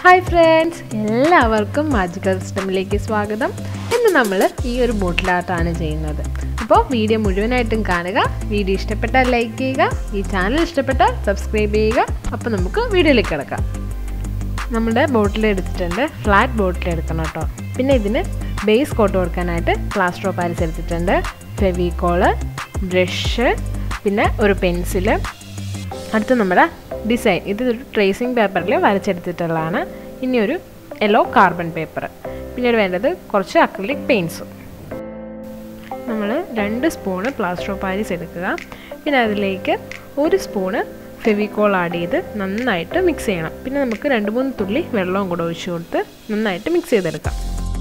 hi friends എല്ലാവർക്കും magical സിസ്റ്റമിലേക്ക് സ്വാഗതം ഇന്ന് നമ്മൾ ഈ ഒരു ബോട്ടിൽ ആർട്ടാണ് ചെയ്യുന്നത് അപ്പോൾ വീഡിയോ മുഴുവനായിട്ടും കാണുക വീഡിയോ ഇഷ്ടപ്പെട്ടാൽ ലൈക്ക് ചെയ്യുക ഈ ചാനൽ ഇഷ്ടപ്പെട്ടാൽ സബ്സ്ക്രൈബ് ചെയ്യുക അപ്പോൾ നമുക്ക് വീഡിയോയിലേക്ക് കിടക്കാം നമ്മുടെ ബോട്ടിൽ എടുത്തിട്ടുണ്ട് ഫ്ലാറ്റ് ബോട്ടിൽ എടുക്കണം കേട്ടോ പിന്നെ ഇതിന് ബേസ് കോട്ട് കൊടുക്കാനായിട്ട് പ്ലാസ്റ്റർ ഓഫ് പാരിസ് എടുത്തിട്ടുണ്ട് ഫെവിക്കോള് ബ്രഷ് പിന്നെ ഒരു പെൻസില് അടുത്ത് നമ്മുടെ ഡിസൈൻ ഇത് ഒരു ട്രേസിങ് പേപ്പറിൽ വരച്ചെടുത്തിട്ടുള്ളതാണ് ഇനി ഒരു യെല്ലോ കാർബൺ പേപ്പർ പിന്നീട് വേണ്ടത് കുറച്ച് അക്രിലിക് പെയിൻസും നമ്മൾ രണ്ട് സ്പൂണ് പ്ലാസ്റ്റർ ഓഫ് പാരീസ് എടുക്കുക പിന്നെ അതിലേക്ക് ഒരു സ്പൂണ് ഫെവിക്കോൾ ആഡ് ചെയ്ത് നന്നായിട്ട് മിക്സ് ചെയ്യണം പിന്നെ നമുക്ക് രണ്ട് മൂന്ന് തുള്ളി വെള്ളവും കൂടെ ഒഴിച്ചു കൊടുത്ത് നന്നായിട്ട് മിക്സ് ചെയ്തെടുക്കാം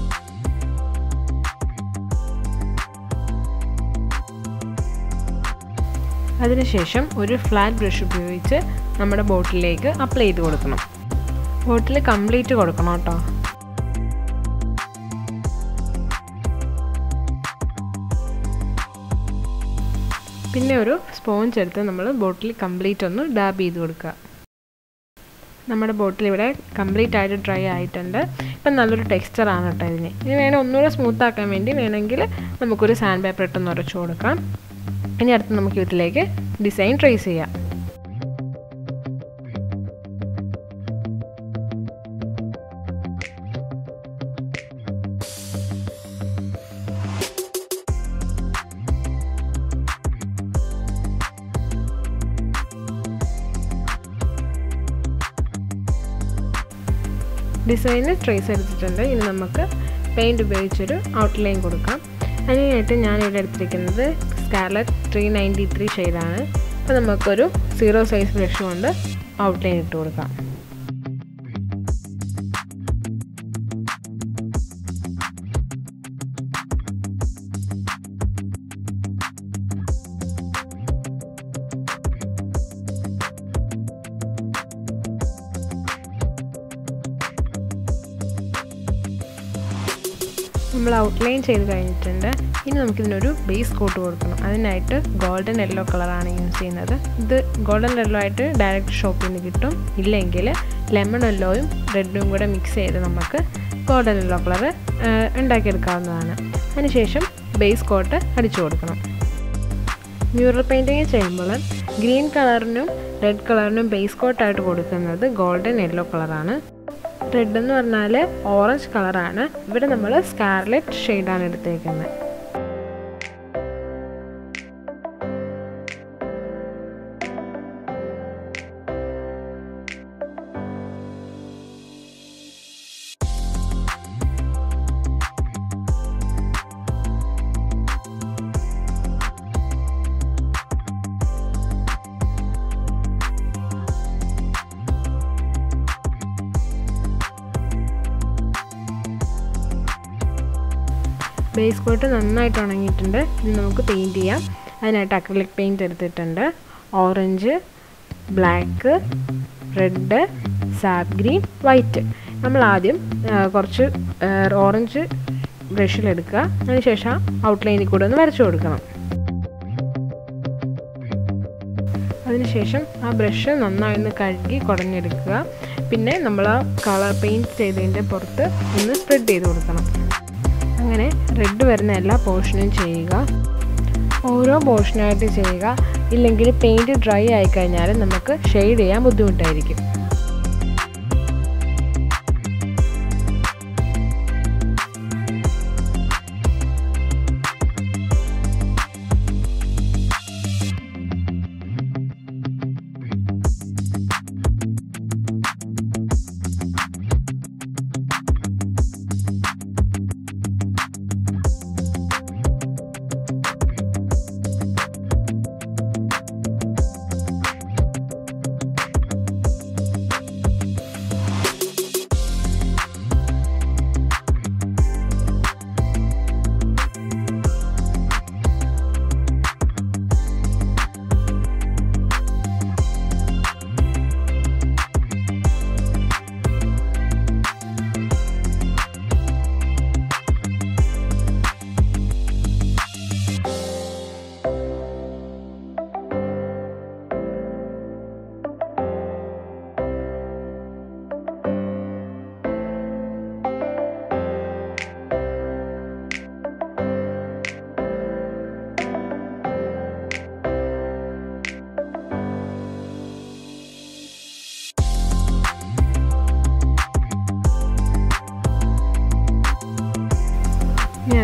അതിനുശേഷം ഒരു ഫ്ലാറ്റ് ബ്രഷ് ഉപയോഗിച്ച് നമ്മുടെ ബോട്ടിലേക്ക് അപ്ലൈ ചെയ്ത് കൊടുക്കണം ബോട്ടിൽ കംപ്ലീറ്റ് കൊടുക്കണം കേട്ടോ പിന്നെ ഒരു സ്പോഞ്ച് എടുത്ത് നമ്മൾ ബോട്ടിൽ കംപ്ലീറ്റ് ഒന്ന് ഡാബ് ചെയ്ത് കൊടുക്കുക നമ്മുടെ ബോട്ടിൽ ഇവിടെ കംപ്ലീറ്റ് ആയിട്ട് ഡ്രൈ ആയിട്ടുണ്ട് ഇപ്പം നല്ലൊരു ടെക്സ്ചറാണ് കേട്ടോ ഇതിന് ഇനി വേണേൽ ഒന്നുകൂടെ സ്മൂത്ത് ആക്കാൻ വേണ്ടി വേണമെങ്കിൽ നമുക്കൊരു സാൻഡ് പേപ്പർ ഇട്ടൊന്ന് ഉരച്ചു കൊടുക്കാം ഇനി അടുത്ത് നമുക്ക് ഇതിലേക്ക് ഡിസൈൻ ട്രേസ് ചെയ്യാം ഡിസൈന് ട്രേസ് എടുത്തിട്ടുണ്ട് ഇനി നമുക്ക് പെയിൻറ് ഉപയോഗിച്ചൊരു ഔട്ട്ലൈൻ കൊടുക്കാം അതിനായിട്ട് ഞാനിവിടെ എടുത്തിരിക്കുന്നത് സ്കാർലറ്റ് ത്രീ നയൻറ്റി ത്രീ ഷെയ്ഡാണ് അപ്പോൾ നമുക്കൊരു സീറോ സൈസ് ബ്രഷ് കൊണ്ട് ഔട്ട്ലൈൻ ഇട്ട് കൊടുക്കാം നമ്മൾ ഔട്ട്ലൈൻ ചെയ്ത് കഴിഞ്ഞിട്ടുണ്ട് ഇനി നമുക്കിതിനൊരു ബേസ് കോട്ട് കൊടുക്കണം അതിനായിട്ട് ഗോൾഡൻ യെല്ലോ കളറാണ് യൂസ് ചെയ്യുന്നത് ഇത് ഗോൾഡൻ യെല്ലോ ആയിട്ട് ഡയറക്റ്റ് ഷോപ്പിൽ നിന്ന് കിട്ടും ഇല്ലെങ്കിൽ ലെമൺ യെല്ലോയും റെഡും കൂടെ മിക്സ് ചെയ്ത് നമുക്ക് ഗോൾഡൻ യെല്ലോ കളർ ഉണ്ടാക്കിയെടുക്കാവുന്നതാണ് അതിനുശേഷം ബേസ് കോട്ട് അടിച്ചു കൊടുക്കണം മ്യൂറൽ പെയിൻറ്റിങ് ചെയ്യുമ്പോൾ ഗ്രീൻ കളറിനും റെഡ് കളറിനും ബേസ് കോട്ടായിട്ട് കൊടുക്കുന്നത് ഗോൾഡൻ യെല്ലോ കളറാണ് റെഡ് എന്ന് പറഞ്ഞാൽ ഓറഞ്ച് കളറാണ് ഇവിടെ നമ്മൾ സ്കാർലെറ്റ് ഷെയ്ഡാണ് എടുത്തേക്കുന്നത് ബേസ് കോട്ട് നന്നായിട്ട് ഉണങ്ങിയിട്ടുണ്ട് ഇനി നമുക്ക് പെയിൻറ്റ് ചെയ്യാം അതിനായിട്ട് അക്രിലിക് പെയിൻറ്റ് എടുത്തിട്ടുണ്ട് orange black red sap green white നമ്മൾ ആദ്യം കുറച്ച് ഓറഞ്ച് ബ്രഷിലെടുക്കുക അതിനുശേഷം ഔട്ട്ലൈനിൽ കൂടെ ഒന്ന് വരച്ചു കൊടുക്കണം അതിനുശേഷം ആ ബ്രഷ് നന്നായി ഒന്ന് കഴുകി കുടഞ്ഞെടുക്കുക പിന്നെ നമ്മൾ ആ കളർ പെയിൻറ്റ് ചെയ്തതിൻ്റെ പുറത്ത് ഒന്ന് സ്പ്രെഡ് ചെയ്ത് കൊടുക്കണം അങ്ങനെ റെഡ് വരുന്ന എല്ലാ പോർഷനും ചെയ്യുക ഓരോ പോർഷനായിട്ട് ചെയ്യുക ഇല്ലെങ്കിൽ പെയിൻറ്റ് ഡ്രൈ ആയിക്കഴിഞ്ഞാൽ നമുക്ക് ഷെയ്ഡ് ചെയ്യാൻ ബുദ്ധിമുട്ടായിരിക്കും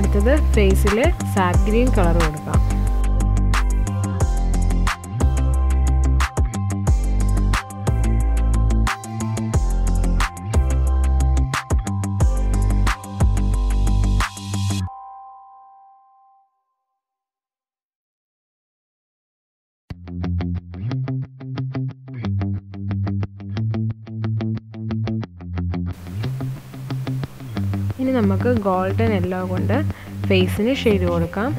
അടുത്തത് ഫേസിൽ സാറ്റ് ഗ്രീൻ കളർ കൊടുക്കാം ഇനി നമുക്ക് ഗോൾഡൻ യെല്ലോ കൊണ്ട് ഫേസിന് ഷെയ്ഡ് കൊടുക്കാം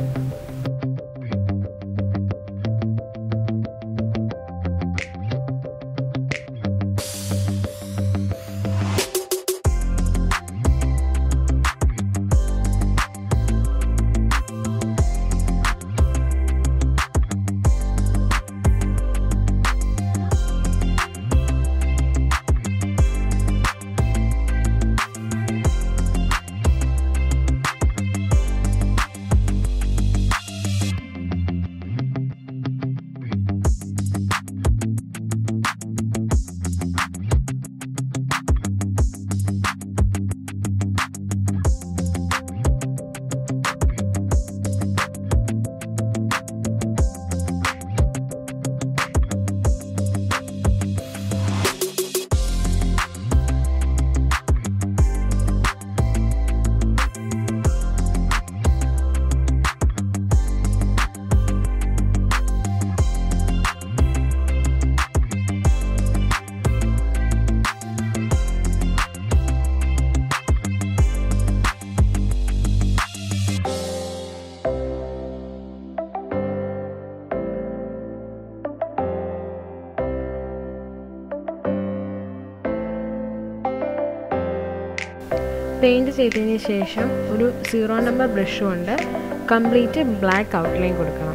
പെയിൻറ് ചെയ്തതിന് ശേഷം ഒരു സീറോ നമ്പർ ബ്രഷ് കൊണ്ട് കംപ്ലീറ്റ് ബ്ലാക്ക് ഔട്ട്ലൈൻ കൊടുക്കണം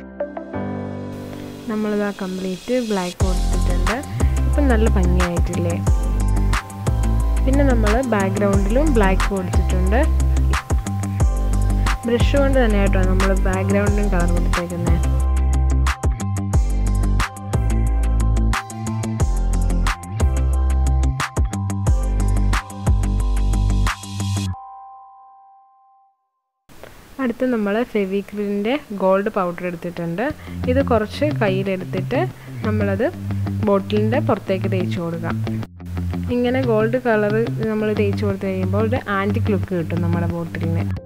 നമ്മളിതാ കംപ്ലീറ്റ് ബ്ലാക്ക് കൊടുത്തിട്ടുണ്ട് ഇപ്പം നല്ല ഭംഗിയായിട്ടില്ലേ പിന്നെ നമ്മൾ ബാക്ക്ഗ്രൗണ്ടിലും ബ്ലാക്ക് കൊടുത്തിട്ടുണ്ട് ബ്രഷ് കൊണ്ട് തന്നെ കേട്ടോ നമ്മൾ ബാക്ക്ഗ്രൗണ്ടിലും കളർ കൊടുത്തേക്കുന്നത് അടുത്ത് നമ്മൾ ഫെവിക്രിലിൻ്റെ ഗോൾഡ് പൗഡർ എടുത്തിട്ടുണ്ട് ഇത് കുറച്ച് കയ്യിലെടുത്തിട്ട് നമ്മളത് ബോട്ടിലിൻ്റെ പുറത്തേക്ക് തേച്ച് കൊടുക്കാം ഇങ്ങനെ ഗോൾഡ് കളർ നമ്മൾ തേച്ച് കൊടുത്ത് കഴിയുമ്പോൾ ഒരു ആൻറ്റിക് ലുക്ക് കിട്ടും നമ്മുടെ ബോട്ടിലിന്